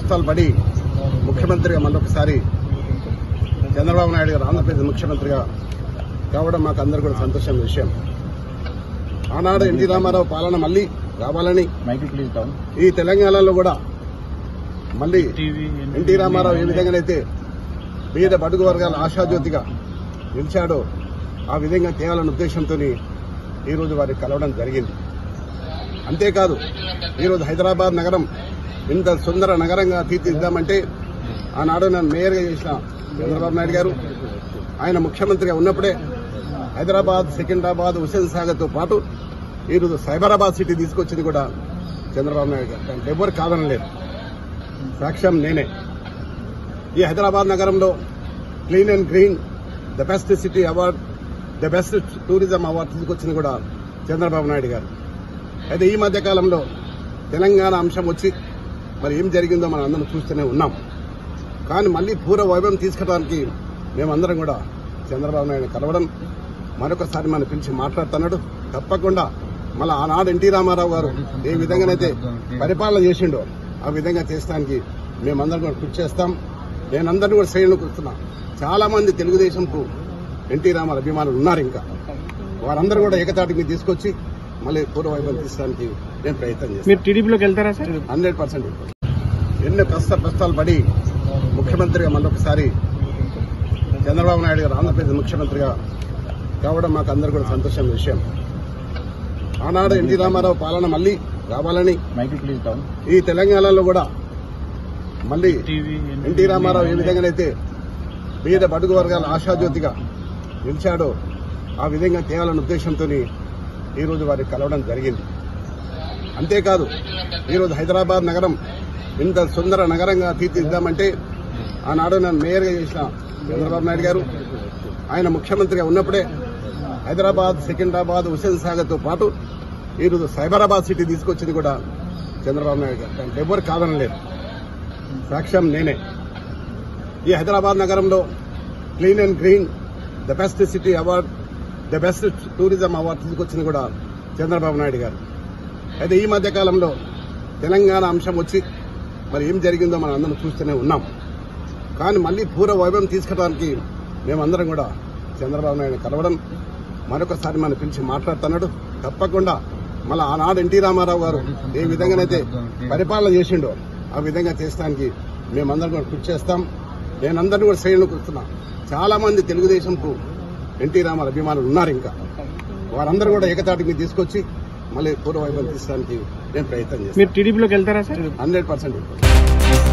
కష్టాలు పడి ముఖ్యమంత్రిగా మరొకసారి చంద్రబాబు నాయుడు గారు ఆంధ్రప్రదేశ్ ముఖ్యమంత్రిగా కావడం మాకు అందరూ కూడా సంతోషమైన విషయం ఆనాడు ఎన్టీ రామారావు పాలన మళ్ళీ రావాలని మైక్ ప్లీజ్ డౌన్ ఈ తెలంగాణలో కూడా మళ్ళీ ఎన్టీ రామారావు ఏ విధంగానైతే పేద బడుగు వర్గాల ఆశాజ్యోతిగా నిలిచాడో ఆ విధంగా తేవాలన్న ఉద్దేశంతో ఈరోజు వారిని కలవడం జరిగింది అంతేకాదు ఈరోజు హైదరాబాద్ నగరం ఇంత సుందర నగరంగా తీర్చిదిద్దామంటే ఆనాడు నన్ను మేయర్గా చేసిన చంద్రబాబు నాయుడు గారు ఆయన ముఖ్యమంత్రిగా ఉన్నప్పుడే హైదరాబాద్ సికింద్రాబాద్ హుసేన్ సాగర్తో పాటు ఈరోజు సైబరాబాద్ సిటీ తీసుకొచ్చింది కూడా చంద్రబాబు నాయుడు గారు దాంట్లో ఎవరు కాదనలేదు సాక్ష్యం నేనే ఈ హైదరాబాద్ నగరంలో clean and green the best city award the best tourism award తీసుకొచ్చింది కూడా చంద్రబాబు నాయుడు గారు అయితే ఈ మధ్య కాలంలో తెలంగాణ అంశం వచ్చి మరి ఏం జరిగిందో మనం అందరం చూస్తూనే ఉన్నాం కానీ మళ్ళీ పూర్వ వైభవం తీసుకురావడానికి మేమందరం కూడా చంద్రబాబు నాయుడు కలవడం మరొకసారి మనం పిలిచి మాట్లాడుతున్నాడు తప్పకుండా మళ్ళీ ఆనాడు ఎన్టీ రామారావు గారు ఏ విధంగానైతే పరిపాలన చేసిండో ఆ విధంగా చేసడానికి మేమందరం కూడా కృషి చేస్తాం నేనందరినీ కూడా శ్రేణులు కూర్చున్నా చాలా మంది తెలుగుదేశంకు ఎన్టీ రామారావు అభిమానులు ఉన్నారు ఇంకా వారందరూ కూడా ఏకతాటి మీద తీసుకొచ్చి మళ్ళీ పూర్వ వైభవం తీసడానికి నేను ప్రయత్నం చేస్తాను మీరు టీడీపీలోకి వెళ్తారా సార్ హండ్రెడ్ పర్సెంట్ ఎన్నో కష్ట కష్టాలు పడి ముఖ్యమంత్రిగా మరొకసారి చంద్రబాబు నాయుడు గారు ఆంధ్రప్రదేశ్ ముఖ్యమంత్రిగా కావడం మాకు అందరూ కూడా సంతోషమైన విషయం ఆనాడు ఎన్టీ రామారావు పాలన మళ్ళీ రావాలని మైక్ ప్లీజ్ డౌన్ ఈ తెలంగాణలో కూడా మళ్ళీ ఎన్టీ రామారావు ఏ విధంగానైతే పేద బడుగు వర్గాల ఆశాజ్యోతిగా నిలిచాడో ఆ విధంగా తేవాలన్న ఉద్దేశంతో ఈరోజు వారిని కలవడం జరిగింది అంతేకాదు ఈరోజు హైదరాబాద్ నగరం ఇంత సుందర నగరంగా తీర్చిదిద్దామంటే ఆనాడు నన్ను మేయర్గా చేసిన చంద్రబాబు నాయుడు గారు ఆయన ముఖ్యమంత్రిగా ఉన్నప్పుడే హైదరాబాద్ సికింద్రాబాద్ హుసేన్ సాగర్తో పాటు ఈరోజు సైబరాబాద్ సిటీ తీసుకొచ్చింది కూడా చంద్రబాబు నాయుడు గారు దాంట్లో ఎవరు కాదనలేదు సాక్ష్యం నేనే ఈ హైదరాబాద్ నగరంలో clean and green the best city award the best tourism award తీసుకొచ్చింది కూడా చంద్రబాబు నాయుడు గారు అయితే ఈ మధ్య కాలంలో తెలంగాణ అంశం వచ్చి మరి ఏం జరిగిందో మనం అందరం చూస్తూనే ఉన్నాం కానీ మళ్ళీ పూర్వ వైభవం తీసుకురావడానికి మేమందరం కూడా చంద్రబాబు నాయుడు కలవడం మరొకసారి మనం పిలిచి మాట్లాడుతున్నాడు తప్పకుండా మళ్ళీ ఆనాడు ఎన్టీ రామారావు గారు ఏ విధంగానైతే పరిపాలన చేసిండో ఆ విధంగా చేసడానికి మేమందరం కూడా కృషి చేస్తాం నేనందరినీ కూడా శ్రేణులు కూర్చున్నా చాలా మంది తెలుగుదేశంకు ఎన్టీ రామారావు అభిమానులు ఉన్నారు ఇంకా వారందరూ కూడా ఏకతాటి మీద తీసుకొచ్చి మళ్ళీ పూర్వ వైభవం తీసడానికి నేను ప్రయత్నం చేస్తాను మీరు టీడీపీలోకి వెళ్తారా సార్ హండ్రెడ్ పర్సెంట్